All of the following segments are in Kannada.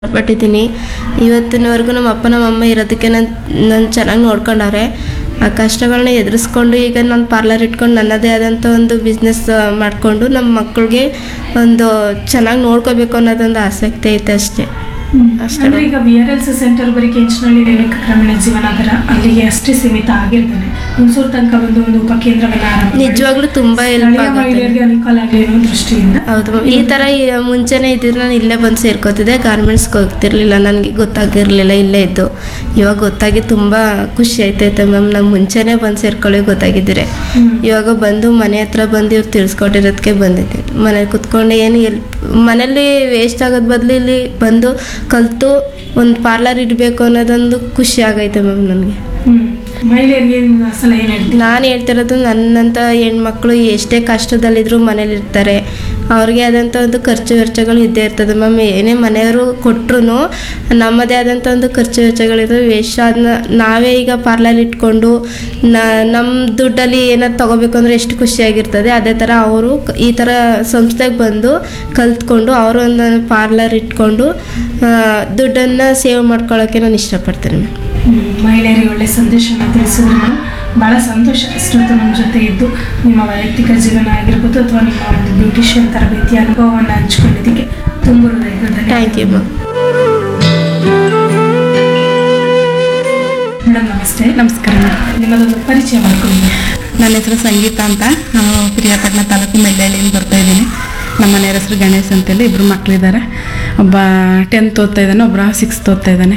ಪಟ್ಟಿದ್ದೀನಿ ಇವತ್ತಿನವರೆಗೂ ನಮ್ಮ ಅಪ್ಪ ನಮ್ಮ ಅಮ್ಮ ಇರೋದಕ್ಕೆ ನಾನು ನಾನು ಚೆನ್ನಾಗಿ ನೋಡ್ಕೊಂಡವ್ರೆ ಆ ಕಷ್ಟಗಳನ್ನ ಎದುರಿಸ್ಕೊಂಡು ಈಗ ನಾನು ಪಾರ್ಲರ್ ಇಟ್ಕೊಂಡು ನನ್ನದೇ ಆದಂಥ ಒಂದು ಬಿಸ್ನೆಸ್ ಮಾಡಿಕೊಂಡು ನಮ್ಮ ಮಕ್ಕಳಿಗೆ ಒಂದು ಚೆನ್ನಾಗಿ ನೋಡ್ಕೋಬೇಕು ಅನ್ನೋದೊಂದು ಆಸಕ್ತಿ ಐತೆ ಅಷ್ಟೇ ಅಷ್ಟೇ ಅಂದ್ರೆ ಈಗ V R L C centre ಬರೀ ಕೆಂಚನಹಳ್ಳಿ ರೇಣುಕ ಗ್ರಾಮೀಣ ಜೀವನಾಧಾರ ಅಲ್ಲಿಗೆ ಅಷ್ಟೇ ಸೀಮಿತ ಆಗಿರ್ತಾನೆ ಹುಣಸೂರು ತನಕ ಬಂದು ಒಂದು ಉಪಕೇಂದ್ರವನ್ನ ಆರಂಭ ಮಾಡಿ ನಿಜವಾಗ್ಲೂ ತುಂಬ ಹೆಲ್ಪ್ ಸ್ಥಳೀಯ ಆಗುತ್ತೆ ಮಹಿಳೆಯರಿಗೆ ಅನುಕೂಲ ಆಗಲಿ ಅನ್ನೋ ದೃಷ್ಟಿಯಿಂದ ಹೌದು ಮ್ಯಾಮ್. ಈ ಥರ ಈ ಮುಂಚೆನೇ ಇದ್ದಿದ್ರೆ ನಾನು ಇಲ್ಲೇ ಬಂದು ಸೇರ್ಕೋತಿದ್ದೆ ಗಾರ್ಮೆಂಟ್ಸ್ಗೆ ಹೋಗ್ತಿರ್ಲಿಲ್ಲ ನನಗೆ ಗೊತ್ತಾಗಿರಲಿಲ್ಲ ಇಲ್ಲೇ ಇದ್ದು ಇವಾಗ ಗೊತ್ತಾಗಿ ತುಂಬ ಖುಷಿ ಆಯ್ತೈತೆ ಮ್ಯಾಮ್ ನಂಗೆ ಮುಂಚೆನೇ ಬಂದು ಸೇರ್ಕೊಳ್ಳಿ ಗೊತ್ತಾಗಿದ್ದರೆ ಹ್ಮ್. ಇವಾಗ ಬಂದು ಮನೆ ಹತ್ರ ಬಂದು ಇವ್ರು ತಿಳಿಸ್ಕೊಟ್ಟಿರೋದಕ್ಕೆ ಬಂದಿದ್ದೀನಿ ಮನೇಲಿ ಕುತ್ಕೊಂಡು ಏನು ಎಲ್ ಮನೇಲಿ ವೇಸ್ಟ್ ಆಗೋದ್ ಬದಲು ಇಲ್ಲಿ ಬಂದು ಕಲಿತು ಒಂದು ಪಾರ್ಲರ್ ಇಡಬೇಕು ಅನ್ನೋದೊಂದು ಖುಷಿ ಆಗೈತೆ ಮ್ಯಾಮ್ ನನಗೆ ಹ್ಮ್ ಮಹಿಳೆಯರಿಗೆ ನೀವು ಸಲ ಏನ್ ಹೇಳ್ತೀವಿ ನಾನು ಹೇಳ್ತಿರೋದು ನನ್ನಂಥ ಹೆಣ್ಮಕ್ಳು ಎಷ್ಟೇ ಕಷ್ಟದಲ್ಲಿದ್ದರೂ ಮನೇಲಿ ಇರ್ತಾರೆ ಅವ್ರಿಗೆ ಆದಂಥ ಒಂದು ಖರ್ಚು ವೆಚ್ಚಗಳು ಇದ್ದೇ ಇರ್ತದೆ ಮ್ಯಾಮ್ ಏನೇ ಮನೆಯವರು ಕೊಟ್ಟರು ನಮ್ಮದೇ ಆದಂಥ ಒಂದು ಖರ್ಚು ವೆಚ್ಚಗಳಿರ್ತವೆ ವೇಸ್ಟ್ ಅದನ್ನ ನಾವೇ ಈಗ ಪಾರ್ಲರ್ ಇಟ್ಕೊಂಡು ನಮ್ಮ ದುಡ್ಡಲ್ಲಿ ಏನಾದ್ರು ತೊಗೋಬೇಕು ಅಂದರೆ ಎಷ್ಟು ಖುಷಿಯಾಗಿರ್ತದೆ ಅದೇ ಥರ ಅವರು ಈ ಥರ ಸಂಸ್ಥೆಗೆ ಬಂದು ಕಲ್ತ್ಕೊಂಡು ಅವರು ಒಂದು ಪಾರ್ಲರ್ ಇಟ್ಕೊಂಡು ದುಡ್ಡನ್ನು ಸೇವ್ ಮಾಡ್ಕೊಳ್ಳೋಕ್ಕೆ ನಾನು ಇಷ್ಟಪಡ್ತೇನೆ ಮ್ಯಾಮ್ ಹ್ಮ್. ಮಹಿಳೆಯರಿಗೆ ಒಳ್ಳೆ ಸಂದೇಶನ ತಿಳಿಸಿದ್ರು ಮೇಡಮ್ ಬಹಳ ಸಂತೋಷ ಇಷ್ಟೊತ್ತು ನಮ್ಮ ಜೊತೆ ಇದ್ದು ನಿಮ್ಮ ವೈಯಕ್ತಿಕ ಜೀವನ ಆಗಿರ್ಬೋದು ಅಥವಾ ನಿಮ್ಮ ಒಂದು ಬ್ಯೂಟಿಷಿಯನ್ ತರಬೇತಿ ಅನುಭವವನ್ನು ಹಂಚ್ಕೊಂಡಿದ್ದಕ್ಕೆ ತುಂಬ ಹೃದಯದ ಥ್ಯಾಂಕ್ ಯು ಮ್ಯಾಮ್ ಮೇಡಮ್ ನಮಸ್ತೆ ನಮಸ್ಕಾರ ಮೇಡಮ್ ನಿಮ್ಮದೊಂದು ಪರಿಚಯ ಮಾಡ್ಕೊಂಡು ನನ್ನ ಹೆಸರು ಸಂಗೀತ ಅಂತ ನಾನು ಪ್ರಿಯಾಪಟ್ಟಣ ತಾಲೂಕು ಮೆಲ್ಡಹಳ್ಳಿಯಿಂದ ಬರ್ತಾ ಇದ್ದೀನಿ ನಮ್ಮ ಮನೆಯವ್ರ ಹೆಸರು ಗಣೇಶ್ ಅಂತೇಳಿ ಇಬ್ಬರು ಮಕ್ಕಳಿದ್ದಾರೆ ಒಬ್ಬ ಟೆಂತ್ ಓದ್ತಾ ಇದ್ದಾನೆ ಒಬ್ಬ ಸಿಕ್ಸ್ತ್ ಓದ್ತಾ ಇದ್ದಾನೆ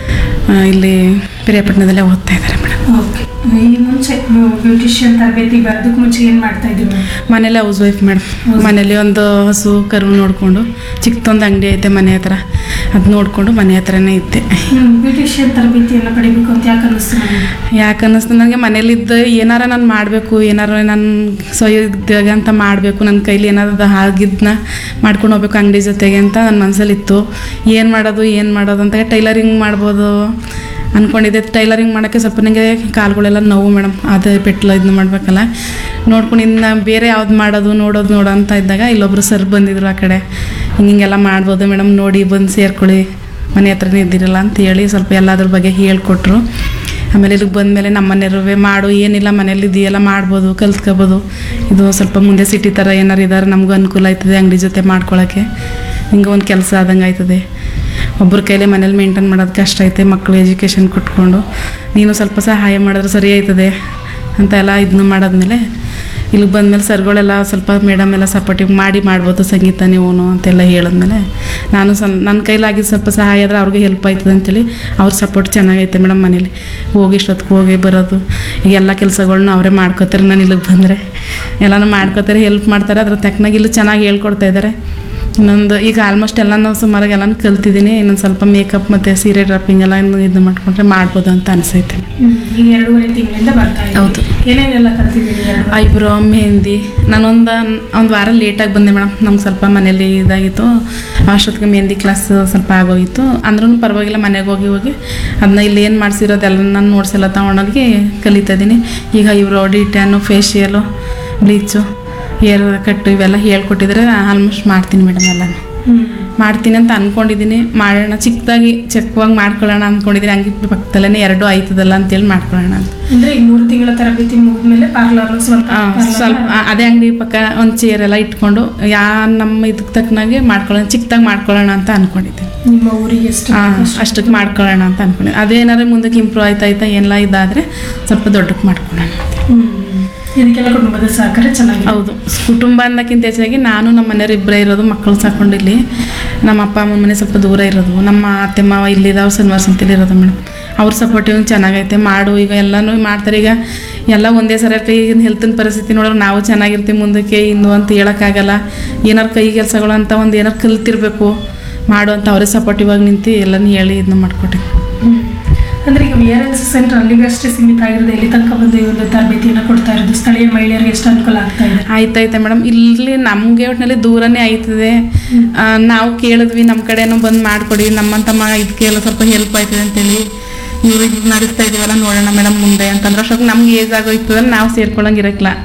ಆ, ಇಲ್ಲಿ ಪ್ರಿಯಾಪಟ್ಟಣದಲ್ಲೇ ಓದ್ತಾ ಇದ್ದಾರೆ ಮೇಡಮ್ ಓಕೆ ಈ ಮುಂಚೆ ನೀವು ಬ್ಯೂಟಿಷಿಯನ್ ತರಬೇತಿ ಬರೋದಕ್ಕೆ ಮುಂಚೆ ಏನು ಮಾಡ್ತಾ ಇದ್ದೀವಿ ಮೇಡಮ್ ಮನೇಲೆ ಹೌಸ್ ವೈಫ್ ಮೇಡಮ್ ಮನೇಲಿ ಒಂದು ಹಸು ಕರು ನೋಡಿಕೊಂಡು ಚಿಕ್ಕದೊಂದು ಅಂಗಡಿ ಐತೆ ಮನೆ ಹತ್ರ ಅದು ನೋಡಿಕೊಂಡು ಮನೆ ಹತ್ರನೇ ಇದ್ದೆ ಬ್ಯೂಟಿಷಿಯನ್ ತರಬೇತಿಯನ್ನು ಪಡಿಬೇಕು ಅಂತ ಯಾಕೆ ಅನ್ನಿಸ್ತು ಮೇಡಮ್ ಯಾಕೆ ಅನ್ನಿಸ್ತು ನನಗೆ ಮನೇಲಿದ್ದ ಏನಾರ ನಾನು ಮಾಡಬೇಕು ಏನಾರ ನಾನು ಸ್ವಯದಾಗ ಅಂತ ಮಾಡಬೇಕು ನನ್ನ ಕೈಲಿ ಏನಾದ್ರು ಆಗಿದ್ದನ್ನ ಮಾಡ್ಕೊಂಡು ಹೋಗ್ಬೇಕು ಅಂಗಡಿ ಜೊತೆಗೆ ಅಂತ ನನ್ನ ಮನಸ್ಸಲ್ಲಿತ್ತು ಏನು ಮಾಡೋದು ಏನು ಮಾಡೋದು ಅಂತ ಟೈಲರಿಂಗ್ ಮಾಡ್ಬೋದು ಅಂದ್ಕೊಂಡಿದ್ದೆ ಟೈಲರಿಂಗ್ ಮಾಡೋಕ್ಕೆ ಸ್ವಲ್ಪ ನನಗೆ ಕಾಲುಗಳೆಲ್ಲ ನೋವು ಮೇಡಮ್ ಅದೇ ಪೆಟ್ಲು ಇದನ್ನ ಮಾಡಬೇಕಲ್ಲ ನೋಡ್ಕೊಂಡು ಇನ್ನು ಬೇರೆ ಯಾವ್ದು ಮಾಡೋದು ನೋಡೋದು ನೋಡೋ ಅಂತ ಇದ್ದಾಗ ಇಲ್ಲೊಬ್ರು ಸರ್ ಬಂದಿದ್ರು ಆ ಕಡೆ ಹಿಂಗೆಲ್ಲ ಮಾಡ್ಬೋದು ಮೇಡಮ್ ನೋಡಿ ಬಂದು ಸೇರ್ಕೊಳ್ಳಿ ಮನೆ ಹತ್ರನೇ ಇದ್ದಿರಲ್ಲ ಅಂತ ಹೇಳಿ ಸ್ವಲ್ಪ ಎಲ್ಲದ್ರ ಬಗ್ಗೆ ಹೇಳ್ಕೊಟ್ರು ಆಮೇಲೆ ಇಲ್ಲಿಗೆ ಬಂದಮೇಲೆ ನಮ್ಮ ಮನೆಯವ್ರು ಮಾಡು ಏನಿಲ್ಲ ಮನೇಲಿ ಇದೆಯಲ್ಲ ಮಾಡ್ಬೋದು ಕಲ್ತ್ಕೋಬೋದು ಇದು ಸ್ವಲ್ಪ ಮುಂದೆ ಸಿಟಿ ಥರ ಏನಾರು ಇದ್ದಾರೆ ನಮಗೂ ಅನುಕೂಲ ಆಯ್ತದೆ ಅಂಗಡಿ ಜೊತೆ ಮಾಡ್ಕೊಳ್ಳೋಕ್ಕೆ ಹಿಂಗೆ ಒಂದು ಕೆಲಸ ಆದಂಗೆ ಆಯ್ತದೆ ಒಬ್ಬರ ಕೈಲೇ ಮನೇಲಿ ಮೇಂಟೈನ್ ಮಾಡೋದು ಕಷ್ಟ ಐತೆ ಮಕ್ಕಳು ಎಜುಕೇಷನ್ ಕೊಟ್ಕೊಂಡು ನೀನು ಸ್ವಲ್ಪ ಸಹಾಯ ಮಾಡಿದ್ರೆ ಸರಿ ಆಯ್ತದೆ ಅಂತ ಎಲ್ಲ ಇದನ್ನು ಮಾಡಾದ್ಮೇಲೆ ಇಲ್ಲಿಗೆ ಬಂದಮೇಲೆ ಸರ್ಗಳೆಲ್ಲ ಸ್ವಲ್ಪ ಮೇಡಮ್ ಎಲ್ಲ ಸಪೋರ್ಟಿವ್ ಮಾಡಿ ಮಾಡ್ಬೋದು ಸಂಗೀತ ನೀವು ಅಂತೆಲ್ಲ ಹೇಳಿದ್ಮೇಲೆ ನಾನು ಸ್ವಲ್ಪ ನನ್ನ ಕೈಲಾಗಿದ್ದು ಸ್ವಲ್ಪ ಸಹಾಯ ಆದರೆ ಅವ್ರಿಗೆ ಹೆಲ್ಪ್ ಆಯ್ತದೆ ಅಂತೇಳಿ ಅವ್ರ ಸಪೋರ್ಟ್ ಚೆನ್ನಾಗೈತೆ ಮೇಡಮ್ ಮನೇಲಿ ಹೋಗಿ ಇಷ್ಟೊತ್ತಿಗೆ ಹೋಗಿ ಬರೋದು ಈಗ ಎಲ್ಲ ಕೆಲಸಗಳ್ನ ಅವರೇ ಮಾಡ್ಕೋತಾರೆ ನಾನು ಇಲ್ಲಿಗೆ ಬಂದರೆ ಎಲ್ಲನೂ ಮಾಡ್ಕೋತಾರೆ ಹೆಲ್ಪ್ ಮಾಡ್ತಾರೆ ಅದ್ರ ತಕ್ಕನಾಗಿ ಇಲ್ಲಿ ಚೆನ್ನಾಗಿ ಹೇಳ್ಕೊಡ್ತಾ ಇದ್ದಾರೆ ಇನ್ನೊಂದು ಈಗ ಆಲ್ಮೋಸ್ಟ್ ಎಲ್ಲನೂ ಸುಮಾರಾಗಿ ಎಲ್ಲನೂ ಕಲ್ತಿದ್ದೀನಿ ಇನ್ನೊಂದು ಸ್ವಲ್ಪ ಮೇಕಪ್ ಮತ್ತು ಸೀರೆ ಡ್ರಾಪಿಂಗ್ ಎಲ್ಲ ಇನ್ನು ಇದು ಮಾಡ್ಕೊಂಡ್ರೆ ಮಾಡ್ಬೋದು ಅಂತ ಅನಿಸೈತೆ ಈಗ ಎರಡೂವರೆ ತಿಂಗಳಿಂದ ಬರ್ತಾ ಇದ್ದೀವಿ ಹೌದು. ಏನೇನೆಲ್ಲ ಕಲ್ತಿದ್ದೀವಿ ಎರಡು ಐಬ್ರೋ ಮೆಹಂದಿ ನಾನೊಂದು ಒಂದು ವಾರ ಲೇಟಾಗಿ ಬಂದೆ ಮೇಡಮ್ ನಮ್ಗೆ ಸ್ವಲ್ಪ ಮನೇಲಿ ಇದಾಗಿತ್ತು ಅಷ್ಟೊತ್ತಿಗೆ ಮೆಹಂದಿ ಕ್ಲಾಸ್ ಸ್ವಲ್ಪ ಆಗೋಗಿತ್ತು ಅಂದ್ರೂ ಪರವಾಗಿಲ್ಲ ಮನೆಗೆ ಹೋಗಿ ಹೋಗಿ ಅದನ್ನ ಇಲ್ಲಿ ಏನು ಮಾಡಿಸಿರೋದೆಲ್ಲ ನಾನು ನೋಟ್ಸ್ ಎಲ್ಲ ತೊಗೊಂಡೋಗಿ ಕಲಿತಾ ಇದ್ದೀನಿ ಈಗ eyebrow detan facial bleach hair cut ಇವೆಲ್ಲ ಹೇಳ್ಕೊಟ್ಟಿದ್ರೆ ಆಲ್ಮೋಸ್ಟ್ ಮಾಡ್ತೀನಿ ಮೇಡಮ್ ಎಲ್ಲನೂ ಹ್ಮ್. ಮಾಡ್ತೀನಿ ಅಂತ ಅಂದ್ಕೊಂಡಿದ್ದೀನಿ ಮಾಡೋಣ ಚಿಕ್ಕದಾಗಿ ಚೆಕ್ವಾಗಿ ಮಾಡ್ಕೊಳ್ಳೋಣ ಅಂದ್ಕೊಂಡಿದ್ದೀನಿ ಹಂಗೆ ಪಕ್ಕದಲ್ಲೇ ಎರಡು ಆಯ್ತದಲ್ಲ ಅಂತೇಳಿ ಮಾಡ್ಕೊಳ್ಳೋಣ ಅಂತ ಅಂದ್ರೆ ಈಗ ಮೂರು ತಿಂಗಳ ತರಬೇತಿ ಮುಗಿದ್ಮೇಲೆ ಪಾರ್ಲರ್ ಸ್ವಂತ ಆ, parlour ಸ್ವಲ್ಪ ಆ, ಅದೇ ಅಂಗಡಿ ಪಕ್ಕ ಒಂದು ಚೇರ್ ಎಲ್ಲ ಇಟ್ಕೊಂಡು ಯಾ ನಮ್ಮ ಇದಕ್ಕೆ ತಕ್ಕನಾಗೆ ಮಾಡ್ಕೊಳ್ಳೋಣ ಚಿಕ್ಕದಾಗಿ ಮಾಡ್ಕೊಳ್ಳೋಣ ಅಂತ ಅಂದ್ಕೊಂಡಿದ್ದೀನಿ ನಿಮ್ಮ ಊರಿಗೆ ಎಷ್ಟು ಆ, ಬೇಕೋ ಅಷ್ಟು. ಅಷ್ಟಕ್ಕೆ ಮಾಡ್ಕೊಳ್ಳೋಣ ಅಂತ ಅಂದ್ಕೊಂಡಿದ್ದೀನಿ ಅದೇನಾದ್ರೆ ಮುಂದಕ್ಕೆ ಇಂಪ್ರೂವ್ ಆಯ್ತಾ ಆಯ್ತಾ ಎಲ್ಲ ಇದಾದರೆ ಸ್ವಲ್ಪ ದೊಡ್ಡಕ್ಕೆ ಮಾಡ್ಕೊಳ್ಳೋಣ ಅಂತ ಹ್ಮ್. ಇದಕ್ಕೆಲ್ಲ ಕುಟುಂಬದ ಸಹಕಾರ ಚೆನ್ನಾಗಿದೆ ಹೌದು ಕುಟುಂಬ ಅನ್ನೋಕ್ಕಿಂತ ಹೆಚ್ಚಾಗಿ ನಾನು ನಮ್ಮ ಮನೆಯವ್ರು ಇಬ್ಬರೇ ಇರೋದು ಮಕ್ಕಳು ಸಾಕೊಂಡು ಇಲ್ಲಿ ನಮ್ಮ ಅಪ್ಪ ಅಮ್ಮ ಮನೆ ಸ್ವಲ್ಪ ದೂರ ಇರೋದು ನಮ್ಮ ಅತ್ತೆ ಮಾವ ಇಲ್ಲಿದ್ದಾವೆ ಸನ್ವಾಸ ಅಂತೇಳಿ ಇರೋದು ಮೇಡಮ್ ಅವ್ರ ಸಪೋರ್ಟಿವ್ ಚೆನ್ನಾಗೈತೆ ಮಾಡು ಈಗ ಎಲ್ಲನೂ ಮಾಡ್ತಾರೆ ಈಗ ಎಲ್ಲ ಒಂದೇ ಸರಿ ಈಗಿನ ಹೆಲ್ತಿನ ಪರಿಸ್ಥಿತಿ ನೋಡಿದ್ರೆ ನಾವು ಚೆನ್ನಾಗಿರ್ತೀವಿ ಮುಂದಕ್ಕೆ ಇನ್ನು ಅಂತ ಹೇಳೋಕ್ಕಾಗಲ್ಲ ಏನಾರು ಕೈ ಕೆಲಸಗಳು ಅಂತ ಒಂದು ಏನಾರು ಕಲ್ತಿರ್ಬೇಕು ಮಾಡು ಅಂತ ಅವರೇ ಸಪೋರ್ಟಿವ್ ಆಗಿ ನಿಂತು ಎಲ್ಲನೂ ಹೇಳಿ ಇದನ್ನ ಮಾಡಿಕೊಟ್ಟಿದ್ದೆ ಹ್ಮ್. ಅಂದ್ರೆ ಈಗ V R L C centre ಅಲ್ಲಿಗೆ ಅಷ್ಟೇ ಸೀಮಿತ ಆಗಿರೋದು ಇಲ್ಲಿ ತನಕ ಬಂದು ಈ ಒಂದು ತರಬೇತಿಯನ್ನು ಕೊಡ್ತಾ ಇರೋದು ಸ್ಥಳೀಯ ಮಹಿಳೆಯರಿಗೆ ಎಷ್ಟು ಅನುಕೂಲ ಆಗ್ತಾ ಇದೆ ಆಯ್ತಾಯ್ತೆ ಮೇಡಮ್ ಇಲ್ಲಿ ನಮಗೆ ಒಟ್ಟಿನಲ್ಲಿ ದೂರನೇ ಆಯ್ತದೆ ಆ, ನಾವು ಕೇಳಿದ್ವಿ ನಮ್ಮ ಕಡೆನೂ ಬಂದು ಮಾಡಿಕೊಡಿ ನಮ್ಮಂತ ಮ ಇದಕ್ಕೆಲ್ಲ ಸ್ವಲ್ಪ ಹೆಲ್ಪ್ ಆಯ್ತದೆ ಅಂತೇಳಿ ಇವ್ರು ಇದು ನಡೆಸ್ತಾ ಇದೀವಲ್ಲ ನೋಡೋಣ ಮೇಡಮ್ ಮುಂದೆ ಅಂತಂದ್ರೆ ಅಷ್ಟೊತ್ತಿಗೆ ನಮ್ಗೆ ಏಜ್ ಆಗೋಯ್ತದಲ್ಲ ನಾವು ಸೇರ್ಕೊಳಂಗೆ ಇರಕ್ಲ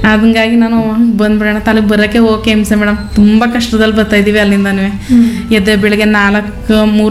ಹಂಗಾಗಿ ನಾನು ಬಂದ್ಬಿಡೋಣ ತಲೆಗೆ ಬರೋಕ್ಕೆ ಓಕೆ ಹಿಂಸೆ ಮೇಡಮ್ ತುಂಬ ಕಷ್ಟದಲ್ಲಿ ಬರ್ತಾ ಇದ್ದೀವಿ ಅಲ್ಲಿಂದನೂ ಎದ್ದೆ ಬೆಳಿಗ್ಗೆ ನಾಲ್ಕು ಮೂರು